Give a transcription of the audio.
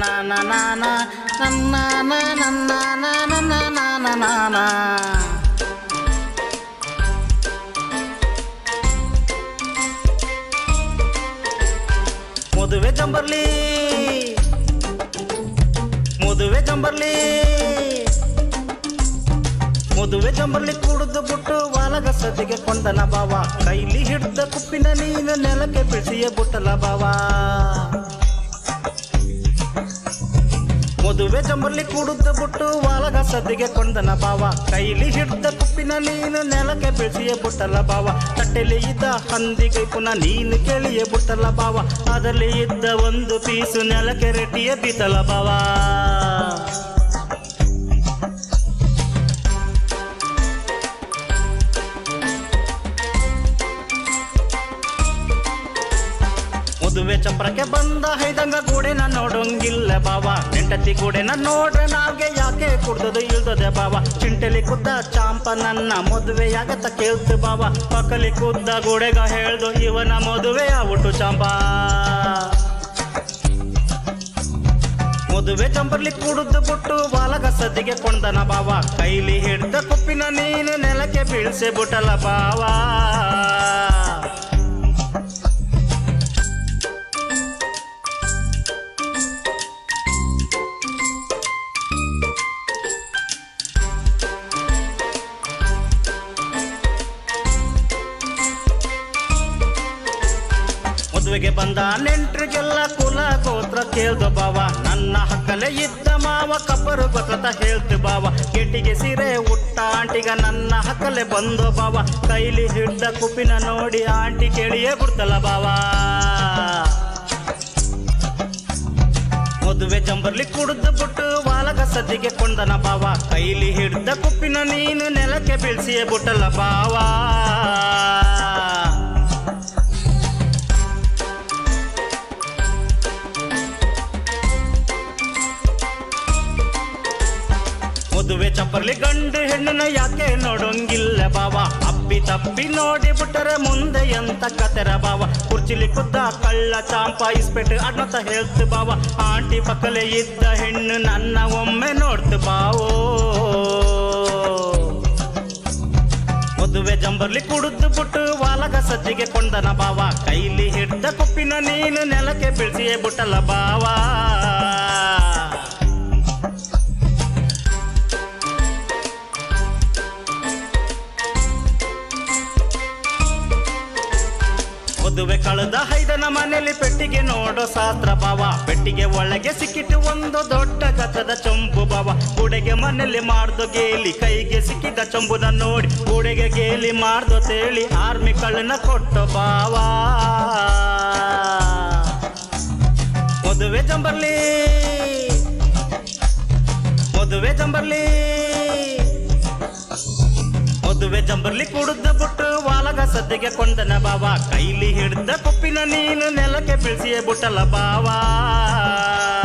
ನನ್ನ ನಾನ ನನ್ನ ನನ್ನ ನನ್ನ ನನ್ನ ನಾನ ಮದುವೆ ಜಂಬರ್ಲಿ ಮದುವೆ ಜಂಬರ್ಲಿ ಮದುವೆ ಜಂಬರ್ಲಿ ಕುಡಿದು ಬಿಟ್ಟು ವಾಲಗ ಸದಿಗೆ ಕೊಂಡನ ಬಾವ ಕೈಲಿ ಹಿಡ್ದ ಕುಪ್ಪಿನ ನೀನು ನೆಲಕ್ಕೆ ಬಿಡಿಸಿಯೇ ಬಿಟ್ಟಲ ಬಾವ ಮದುವೆ ಜಂಬರ್ಲಿ ಕುಡಿದು ಬಿಟ್ಟು ವಾಲಗ ಸದ್ದಿಗೆ ಕೊಂಡನ ಬಾವ ಕೈಲಿ ಹಿಡ್ದ ಕುಪ್ಪಿನ ನೀನು ನೆಲಕ್ಕೆ ಬಿಡಿಸಿಯೇ ಬಿಟ್ಟಲ್ಲ ಬಾವ ತಟ್ಟೆಲಿ ಇದ್ದ ಹಂದಿಗೆ ಪುನಃ ನೀನು ಕೇಳಿಯೇ ಬಿಟ್ಟಲ್ಲ ಬಾವ ಅದರಲ್ಲಿ ಇದ್ದ ಒಂದು ಪೀಸು ನೆಲಕ್ಕೆ ರೆಟ್ಟಿಯೇ ಬೀತಲ್ಲ ಬಾವ ಮದುವೆ ಚಪ್ರಕ್ಕೆ ಬಂದ ಹೈದಂಗ ಗೂಡೆನ ನೋಡೋಂಗಿಲ್ಲ ಬಾವ ನೆಂಟತಿ ಗೂಡೆನ ನೋಡ್ರೆ ನಾವ್ಗೆ ಯಾಕೆ ಕುಡ್ದದು ಇಳ್ದದೆ ಬಾವ ಚಿಂಟೆಲಿ ಕುದ್ದ ಚಾಂಪ ನನ್ನ ಮದುವೆಯಾಗತ್ತ ಕೇಳ್ತು ಬಾವ ಪಕ್ಕಲಿ ಕುದ್ದ ಗೋಡೆಗ ಹೇಳ್ದು ಇವನ ಮದುವೆ ಆಗ್ಬಿಟ್ಟು ಚಾಂಪ ಮದುವೆ ಚಂಬರ್ಲಿ ಕುಡಿದು ಬಿಟ್ಟು ಬಾಲಗ ಸದ್ದಿಗೆ ಕೊಂಡನ ಬಾವ ಕೈಲಿ ಹಿಡ್ದ ಕುಪ್ಪಿನ ನೀನು ನೆಲಕ್ಕೆ ಬೀಳ್ಸೆ ಬಿಟ್ಟಲ್ಲ ಬಾವ ಮದುವೆಗೆ ಬಂದ ನೆಂಟ್ರಿಗೆಲ್ಲ ಕುಲ ಗೋತ್ರ ಕೇಳ್ದು ಬಾವ ನನ್ನ ಹಕ್ಕಲೆ ಇದ್ದ ಮಾವ ಕಬ್ಬರು ಗೊತ್ತ ಹೇಳ್ತು ಬಾವ ಕೆಟ್ಟಿಗೆ ಸೀರೆ ಉಟ್ಟ ಆಂಟಿಗ ನನ್ನ ಹಕ್ಕಲೆ ಬಂದು ಬಾವ ಕೈಲಿ ಹಿಡ್ದ ಕುಪ್ಪಿನ ನೋಡಿ ಆಂಟಿ ಕೇಳಿಯೇ ಬಿಡ್ತಲ್ಲ ಬಾವ ಮದುವೆ ಜಂಬರ್ಲಿ ಕುಡಿದು ಬಿಟ್ಟು ವಾಲಗ ಸದ್ದಿಗೆ ಕೊಂಡನ ಬಾವ ಕೈಲಿ ಹಿಡ್ದ ಕುಪ್ಪಿನ ನೀನು ನೆಲಕ್ಕೆ ಬೀಳ್ಸಿಯೇ ಬಿಟ್ಟಲ್ಲ ಬಾವಾ ಮದುವೆ ಚಪ್ಪರ್ಲಿ ಗಂಡು ಹೆಣ್ಣನ ಯಾಕೆ ನೋಡೋಂಗಿಲ್ಲ ಬಾವ ಅಪ್ಪಿ ತಪ್ಪಿ ನೋಡಿ ಬಿಟ್ಟರೆ ಮುಂದೆ ಎಂತ ಕತೆರ ಬಾವ ಕುರ್ಚಿಲಿ ಕುದ್ದ ಕಳ್ಳ ಚಾಂಪ ಇಸ್ಪೆಟ್ಟು ಅಡ್ನತ ಹೇಳ್ತು ಬಾವ ಆಂಟಿ ಪಕ್ಕಲೆ ಇದ್ದ ಹೆಣ್ಣು ನನ್ನ ಒಮ್ಮೆ ನೋಡ್ತು ಬಾವೋ ಮದುವೆ ಜಂಬರ್ಲಿ ಕುಡಿದು ಬಿಟ್ಟು ವಾಲಗ ಸಜ್ಜಿಗೆ ಕೊಂಡನ ಬಾವ ಕೈಲಿ ಹಿಡ್ದ ಕುಪ್ಪಿನ ನೀನು ನೆಲಕ್ಕೆ ಬೀಳ್ಸಿಯೇ ಬಿಟ್ಟಲ್ಲ ಬಾವಾ ಮದುವೆ ಕಳೆದ ಹೈದನ ಮನೆಯಲ್ಲಿ ಪೆಟ್ಟಿಗೆ ನೋಡೋ ಶಾಸ್ತ್ರ ಭಾವ ಪೆಟ್ಟಿಗೆ ಒಳಗೆ ಸಿಕ್ಕಿಟ್ಟು ಒಂದು ದೊಡ್ಡ ಗತದ ಚಂಬು ಭಾವ ಗುಡೆಗೆ ಮನೆಯಲ್ಲಿ ಮಾಡ್ದು ಗೇಲಿ ಕೈಗೆ ಸಿಕ್ಕಿದ ಚಂಬುನ ನೋಡಿ ಗುಡೆಗೆ ಗೇಲಿ ಮಾಡ್ದು ತೇಳಿ ಆರ್ಮಿ ಕಳ್ಳನ ಕೊಟ್ಟು ಭಾವ ಮದುವೆ ಜಂಬರ್ಲಿ ಮದುವೆ ಜಂಬರ್ಲಿ ಮದುವೆ ಜಂಬರ್ಲಿ ಕುಡಿದ ಬಿಟ್ಟು ವಾಲಗ ಸದ್ದಿಗೆ ಕೊಂಡನ ಬಾವ ಕೈಲಿ ಹಿಡ್ದ ಕುಪ್ಪಿನ ನೀನು ನೆಲಕ್ಕೆ ಬೀಳ್ಸಿಯೇ ಬಿಟ್ಟಲ್ಲ ಬಾವಾ